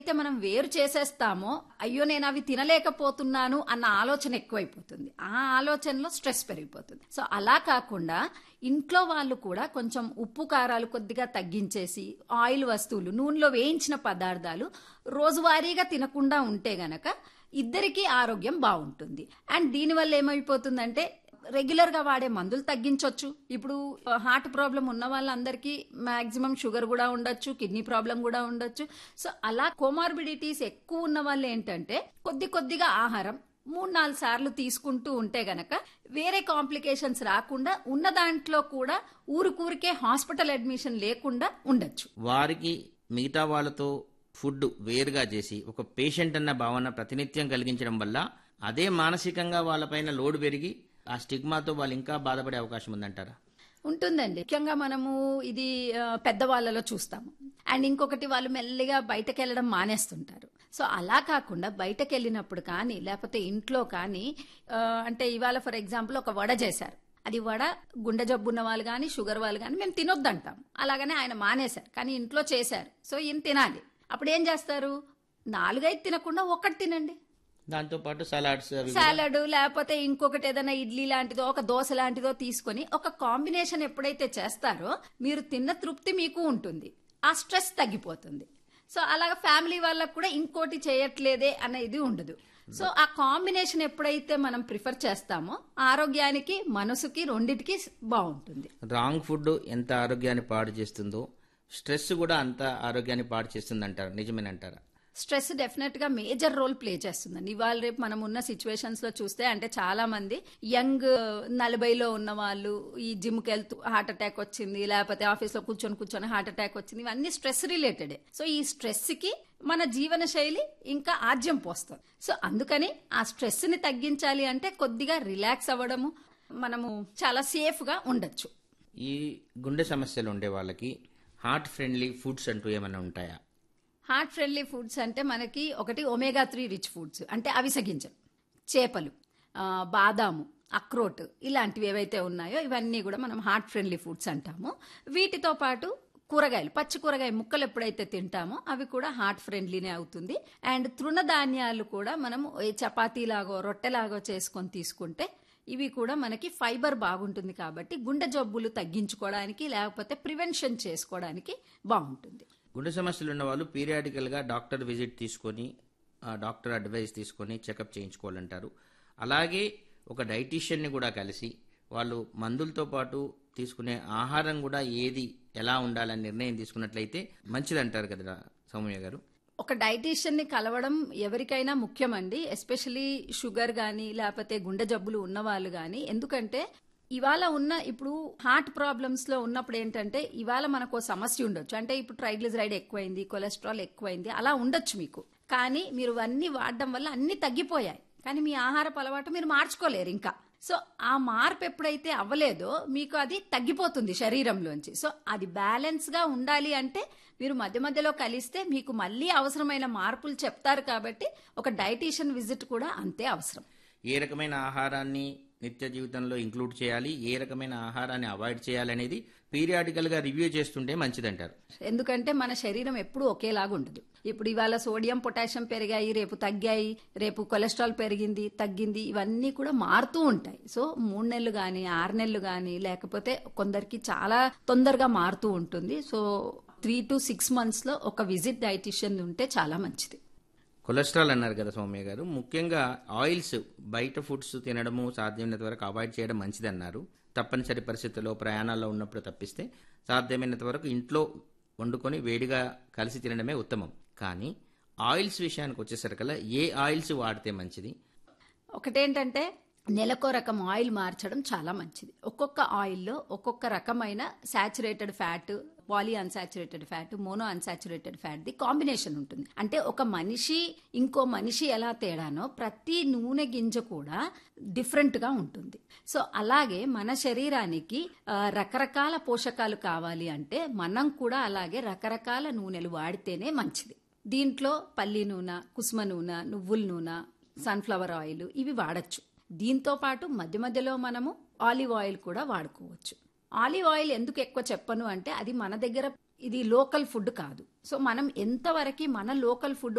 అయితే మనం వేరు చేసేస్తామో అయ్యో నేను అవి తినలేకపోతున్నాను అన్న ఆలోచన ఎక్కువైపోతుంది ఆ ఆలోచనలో స్ట్రెస్ పెరిగిపోతుంది సో అలా కాకుండా ఇంట్లో వాళ్ళు కూడా కొంచెం ఉప్పు కారాలు కొద్దిగా తగ్గించేసి ఆయిల్ వస్తువులు నూనెలో వేయించిన పదార్థాలు రోజువారీగా తినకుండా ఉంటే గనక ఇద్దరికీ ఆరోగ్యం బాగుంటుంది అండ్ దీనివల్ల ఏమైపోతుందంటే రెగ్యులర్ గా వాడే మందులు తగ్గించవచ్చు ఇప్పుడు హార్ట్ ప్రాబ్లం ఉన్న వాళ్ళందరికీ మాక్సిమం షుగర్ కూడా ఉండొచ్చు కిడ్నీ ప్రాబ్లం కూడా ఉండొచ్చు సో అలా కోమార్బిడిటీస్ ఎక్కువ ఉన్న వాళ్ళు ఏంటంటే కొద్ది కొద్దిగా ఆహారం మూడు నాలుగు సార్లు తీసుకుంటూ ఉంటే గనక వేరే కాంప్లికేషన్స్ రాకుండా ఉన్న దాంట్లో కూడా ఊరికూరికే హాస్పిటల్ అడ్మిషన్ లేకుండా ఉండొచ్చు వారికి మిగతా వాళ్ళతో ఫుడ్ వేరుగా చేసి ఒక పేషెంట్ అన్న భావన ప్రతినిత్యం కలిగించడం వల్ల అదే మానసికంగా వాళ్ళపైన లోడ్ పెరిగి ఆ స్టిగ్మాతో వాళ్ళు ఇంకా బాధపడే అవకాశం ఉందంటారా ఉంటుందండి ముఖ్యంగా మనము ఇది ఆ, పెద్దవాళ్ళలో చూస్తాము అండ్ ఇంకొకటి వాళ్ళు మెల్లిగా బయటకు వెళ్ళడం మానేస్తుంటారు సో అలా కాకుండా బయటకు వెళ్ళినప్పుడు కానీ లేకపోతే ఇంట్లో కానీ ఆ, అంటే ఇవాళ ఫర్ ఎగ్జాంపుల్ ఒక వడ చేశారు అది వడ గుండె జబ్బు ఉన్న వాళ్ళు కానీ షుగర్ వాళ్ళు కానీ మేము తినొద్దంటాం అలాగనే ఆయన మానేశారు కానీ ఇంట్లో చేశారు సో ఈయన తినాలి అప్పుడు ఏం చేస్తారు నాలుగైదు తినకుండా ఒక్కటి తినండి దాంతో పాటు సలాడ్స్ అవి సాలడ్ లేకపోతే ఇంకొకటి ఏదైనా ఇడ్లీ లాంటిదో ఒక దోశ లాంటిదో తీసుకొని ఒక కాంబినేషన్ ఎప్పుడైతే చేస్తారో మీరు తిన్న తృప్తి మీకు ఉంటుంది ఆ స్ట్రెస్ తగ్గిపోతుంది సో అలాగ ఫ్యామిలీ వాళ్ళకు కూడా ఇంకోటి చేయట్లేదే అన్న ఇది ఉండదు సో ఆ కాంబినేషన్ ఎప్పుడైతే మనం ప్రిఫర్ చేస్తామో ఆరోగ్యానికి మనసుకి రెండిటికి బాగుంటుంది రాంగ్ ఫుడ్ ఎంత ఆరోగ్యాన్ని పాడు చేస్తుందో స్ట్రెస్ కూడా అంత ఆరోగ్యాన్ని పాడు చేస్తుంది అంటారు నిజమేనంటారా స్ట్రెస్ డెఫినెట్ గా మేజర్ రోల్ ప్లే చేస్తుందండి ఇవాళ రేపు మనం ఉన్న సిచ్యువేషన్స్ లో చూస్తే అంటే చాలా మంది యంగ్ నలభైలో ఉన్న వాళ్ళు ఈ జిమ్ కి వెళ్తూ హార్ట్ అటాక్ వచ్చింది లేకపోతే ఆఫీస్ లో కూర్చొని కూర్చొని హార్ట్ అటాక్ వచ్చింది ఇవన్నీ స్ట్రెస్ రిలేటెడ్ సో ఈ స్ట్రెస్ కి మన జీవన శైలి ఇంకా ఆజ్యం పోస్తుంది సో అందుకని ఆ స్ట్రెస్ ని తగ్గించాలి అంటే కొద్దిగా రిలాక్స్ అవ్వడము మనము చాలా సేఫ్ గా ఉండొచ్చు ఈ గుండె సమస్యలు ఉండే వాళ్ళకి హార్ట్ ఫ్రెండ్లీ ఫుడ్స్ అంటూ ఏమైనా ఉంటాయా హార్ట్ ఫ్రెండ్లీ ఫుడ్స్ అంటే మనకి ఒకటి ఒమేగా త్రీ రిచ్ ఫుడ్స్ అంటే అవిసె గింజలు చేపలు ఆ, బాదాము అక్రోట్ ఇలాంటివి ఏవైతే ఉన్నాయో ఇవన్నీ కూడా మనం హార్ట్ ఫ్రెండ్లీ ఫుడ్స్ అంటాము వీటితో పాటు కూరగాయలు పచ్చి కూరగాయ ముక్కలు ఎప్పుడైతే తింటామో అవి కూడా హార్ట్ ఫ్రెండ్లీనే అవుతుంది అండ్ తృణధాన్యాలు కూడా మనం ఏ చపాతీలాగో రొట్టెలాగో చేసుకొని తీసుకుంటే ఇవి కూడా మనకి ఫైబర్ బాగుంటుంది కాబట్టి గుండె జబ్బులు తగ్గించుకోవడానికి లేకపోతే ప్రివెన్షన్ చేసుకోవడానికి బాగుంటుంది గుండె సమస్యలు ఉన్న వాళ్ళు పీరియాడికల్ గా డాక్టర్ విజిట్ తీసుకొని ఆ డాక్టర్ అడ్వైస్ తీసుకొని చెకప్ చేయించుకోవాలంటారు అలాగే ఒక డైటీషియన్ని కూడా కలిసి వాళ్ళు మందులతో పాటు తీసుకునే ఆహారం కూడా ఏది ఎలా ఉండాలని నిర్ణయం తీసుకున్నట్లయితే మంచిదంటారు కదా సౌమ్య గారు ఒక డైటీషియన్ ని కలవడం ఎవరికైనా ముఖ్యమండి ఎస్పెషలీ షుగర్ గాని లేకపోతే గుండె జబ్బులు ఉన్న వాళ్ళు గాని ఎందుకంటే ఇవాళ ఉన్న ఇప్పుడు హార్ట్ ప్రాబ్లమ్స్ లో ఉన్నప్పుడు ఏంటంటే ఇవాళ మనకు ఓ సమస్య ఉండొచ్చు అంటే ఇప్పుడు ట్రైగ్లిజరైడ్ ఎక్కువైంది కొలెస్ట్రాల్ ఎక్కువైంది అలా ఉండొచ్చు మీకు కానీ మీరు అన్ని వాడడం వల్ల అన్ని తగ్గిపోయాయి కానీ మీ ఆహారపు అలవాటు మీరు మార్చుకోలేరు ఇంకా సో ఆ మార్పు ఎప్పుడైతే అవ్వలేదో మీకు అది తగ్గిపోతుంది శరీరంలోంచి సో అది బ్యాలెన్స్ గా ఉండాలి అంటే మీరు మధ్య మధ్యలో కలిస్తే మీకు మళ్ళీ అవసరమైన మార్పులు చెప్తారు కాబట్టి ఒక డైటీషియన్ విజిట్ కూడా అంతే అవసరం ఏ రకమైన ఆహారాన్ని నిత్య జీవితంలో ఇంక్లూడ్ చేయాలి ఏ రకమైన ఆహారాన్ని అవాయిడ్ చేయాలనేది పీరియాడికల్ గా రివ్యూ చేస్తుంటే మంచిదంటారు ఎందుకంటే మన శరీరం ఎప్పుడూ ఒకేలాగా ఉండదు ఇప్పుడు ఇవాళ సోడియం పొటాషియం పెరిగాయి రేపు తగ్గాయి రేపు కొలెస్ట్రాల్ పెరిగింది తగ్గింది ఇవన్నీ కూడా మారుతూ ఉంటాయి సో మూడు నెలలు కానీ ఆరు నెలలు కానీ లేకపోతే కొందరికి చాలా తొందరగా మారుతూ ఉంటుంది so three to six months లో ఒక విజిట్ డైటిషియన్ ఉంటే చాలా మంచిది కొలెస్ట్రాల్ అన్నారు కదా సౌమ్య గారు ముఖ్యంగా ఆయిల్స్ బయట ఫుడ్స్ తినడము సాధ్యమైనంత వరకు అవాయిడ్ చేయడం మంచిదన్నారు తప్పనిసరి పరిస్థితుల్లో ప్రయాణాల్లో ఉన్నప్పుడు తప్పిస్తే సాధ్యమైనంత వరకు ఇంట్లో వండుకొని వేడిగా కలిసి తినడమే ఉత్తమం కానీ ఆయిల్స్ విషయానికి వచ్చేసరికల్లా ఏ ఆయిల్స్ వాడితే మంచిది ఒకటేంటంటే నెలకో రకం ఆయిల్ మార్చడం చాలా మంచిది ఒక్కొక్క ఆయిల్లో ఒక్కొక్క రకమైన saturated fat poly unsaturated fat mono unsaturated fat the combination ఉంటుంది అంటే ఒక మనిషి ఇంకో మనిషి ఎలా తేడానో ప్రతి నూనె గింజ కూడా డిఫరెంట్ గా ఉంటుంది సో అలాగే మన శరీరానికి ఆ, రకరకాల పోషకాలు కావాలి అంటే మనం కూడా అలాగే రకరకాల నూనెలు వాడితేనే మంచిది దీంట్లో పల్లి నూనె కుసుమ నూనె నువ్వుల నూనె సన్ఫ్లవర్ ఆయిల్ ఇవి వాడచ్చు దీంతో పాటు మధ్య మధ్యలో మనము ఆలివ్ ఆయిల్ కూడా వాడుకోవచ్చు ఆలివ్ ఆయిల్ ఎందుకు ఎక్కువ చెప్పను అంటే అది మన దగ్గర ఇది లోకల్ ఫుడ్ కాదు సో మనం ఎంతవరకు మన లోకల్ ఫుడ్